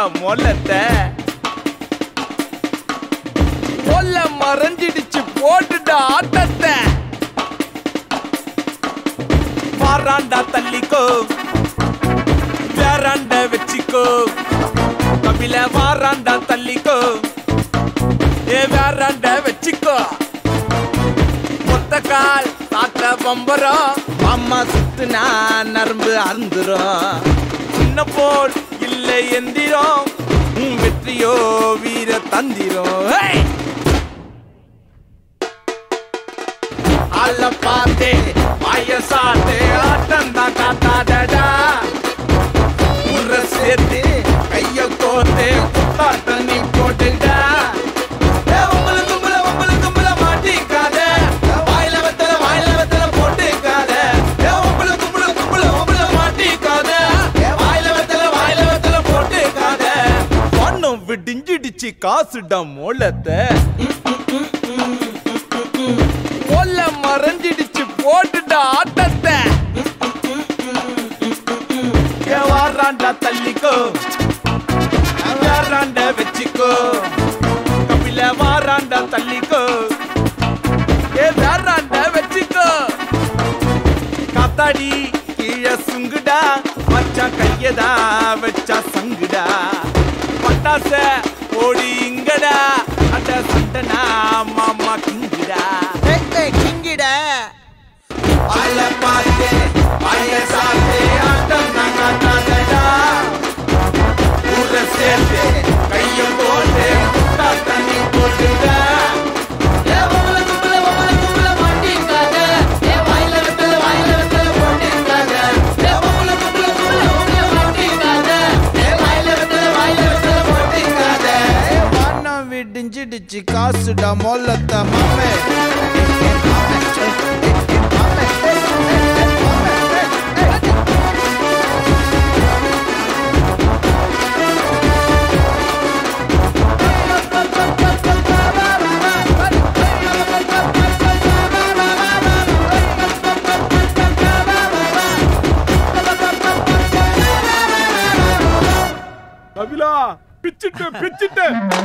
மொல்லத்தை மொல்ல மறைஞ்சிடுச்சு போட்டுடா ஆட்டத்தை வாராண்டா தள்ளிக்கோ வேறாண்ட வச்சிக்கோ கபில வாராண்டா தள்ளிக்கோ ஏ வேறாண்ட வச்சிக்கோ மொத்த கால் தாத்த பம்பரம் அம்மா சுத்துனா நரம்பு அறுந்துரும் சின்ன போல் இல்லை எந்திரம் உன் வெற்றியோ வீர தந்திரம் ஹே! அல்ல பார்த்தே வயசாத்தே ஆட்டம் தான் காட்டாதடா உர சேர்த்து கைய கோர்த்து குத்தாட்டம் நீ போட்டுடா ஏ, உம்புல கும்புல, உம்புல கும்புல மாட்டிக்காத. வாயில வெத்தல, வாயில வெத்தல போட்டுக்காத. ஏ, உம்புல கும்புல, கும்புல, உம்புல மாட்டிக்காத. வாயில வெத்தல, வாயில வெத்தல போட்டுக்காத. பணம் விடிஞ்சிடுச்சு காசுடா மோளத்தை மொல்ல மறைஞ்சிடுச்சு போட்டுடா ஆட்டத்தை ஏ வாராண்டா தள்ளிக்கோ வாராண்ட வச்சுக்கோ கபில வாராண்டா தள்ளிக்கோ ஏ வாராண்ட வச்சுக்கோ காத்தாடி கீழே சுங்குடா வச்சா கையதா வச்சா சங்குடா பட்டாச ஓடி இங்கடா அட சண்டனா மாமா கிங்குடா கிங்கிடா அல பாத்தே அய சாத்தே ஆட்டம் நாங்க தாத்தடா ஊர சேர்த்து கைய போட்டு முட்டா தண்ணி போட்டுடா ஏ உம்மல கும்பல உம்மல கும்பல மாட்டிக்காத ஏ வாயில வெத்தல வாயில வெத்தல போட்டுக்காத ஏ உம்மல கும்பல கும்பல உம்மல மாட்டிக்காத ஏ வாயில வெத்தல வாயில வெத்தல போட்டுக்காத வானம் விடிஞ்சிடுச்சு காசுடா மொல்லத்த மாமே கபிலா பிச்சிட்டு பிச்சிட்டு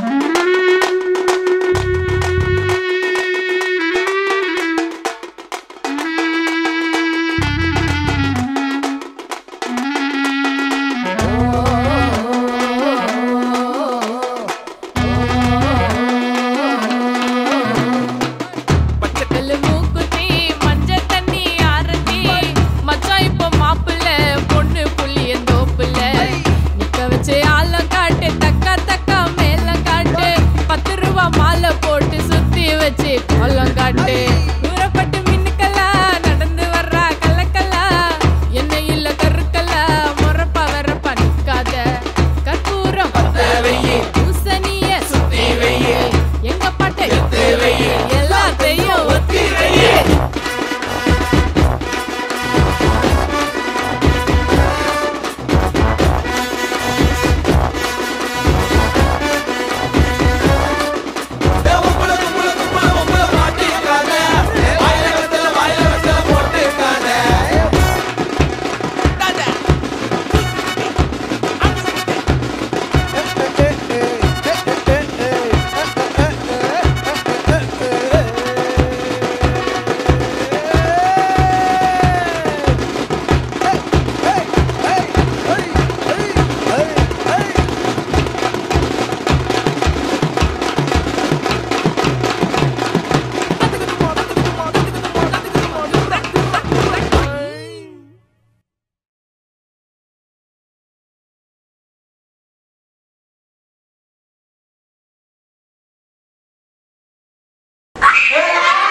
வெள்ளை மூக்குத்தி, மஞ்சள் தண்ணி ஆரத்தி. மச்சான் இப்ப மாப்பிள்ளை, பொண்ணு புள்ளியன் தோப்புல. நிக்க வச்சு ஆழம் காட்டு, தக்கா தக்கா மேளம் காட்டு. பத்து ரூபா மாலை போட்டு சுத்தி வச்சு கோலம் காட்டு தூரப்பட்டு மின்னுக்கல்லா நடந்து வர்றா கல்லக்கல்லா என்ன இல்ல கருக்கல்லா முறப்பா வரப்பா நிக்காத கற்பூரம் பூசணிய சுத்தி எங்க பாட்டை எல்லாத்தையும் ஒத்தி வையே ஏ உம்மல கும்பல கும்பல உம்மல மாட்டிக்காத வாயில வெத்தல வாயில வெத்தல போட்டுக்காத ஏய்